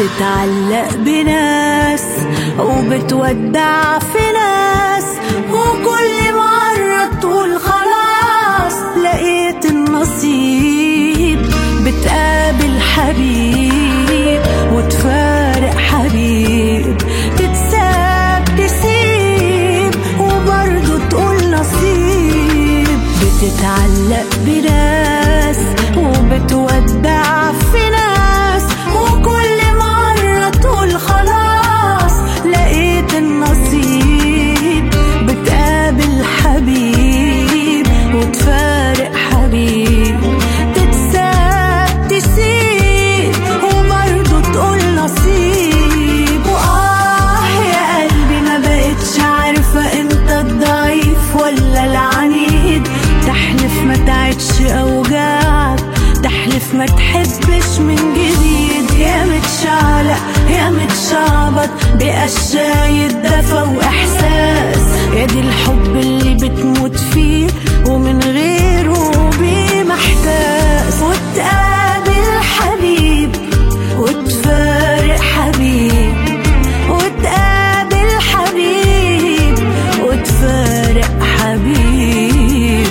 بتتعلق بناس وبتودع في ناس وكل مرة تقول خلاص لقيت النصيب بتقابل حبيب وتفارق حبيب تتساب تسيب وبرضه تقول نصيب بتتعلق بناس وبتودع في ناس وكل مرة تقول خلاص لقيت النصيب بتقابل حبيب وتفارق حبيب تتساب تسيب وبرضه تقول نصيب وآه يا قلبي ما بقتش عارفة انت الضعيف ولا العنيد تحلف ما تعدش أوجاعك تحلف ما تحبش من جديد يا متشعلق يا متشعبط بقشاية دفى وإحساس يا دي الحب اللي بتموت فيه ومن غيره بيه محتاس وتقابل حبيب وتفارق حبيب وتقابل حبيب وتفارق حبيب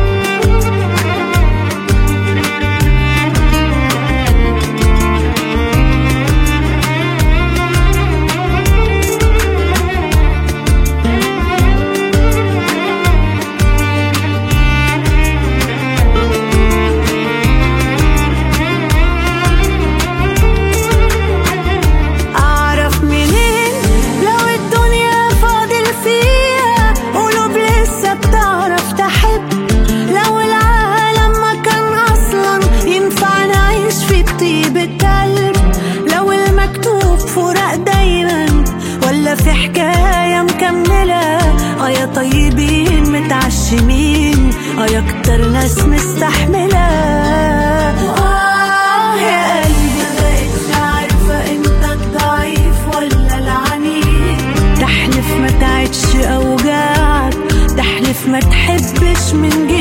أعرف منين لو الدنيا فاضل فيها قلوب لسه بتعرف تحب لو العالم ما كان أصلا ينفع نعيش في طيبة قلب لو المكتوب فراق دايما ولا في حكاية مكملة اه يا طيبين متعشمين اه يا كتر ناس مستحملة آه يا قلبي مبقتش عارفة انت الضعيف ولا العنيد تحلف ما تعدش اوجاعك تحلف ما تحبش من جديد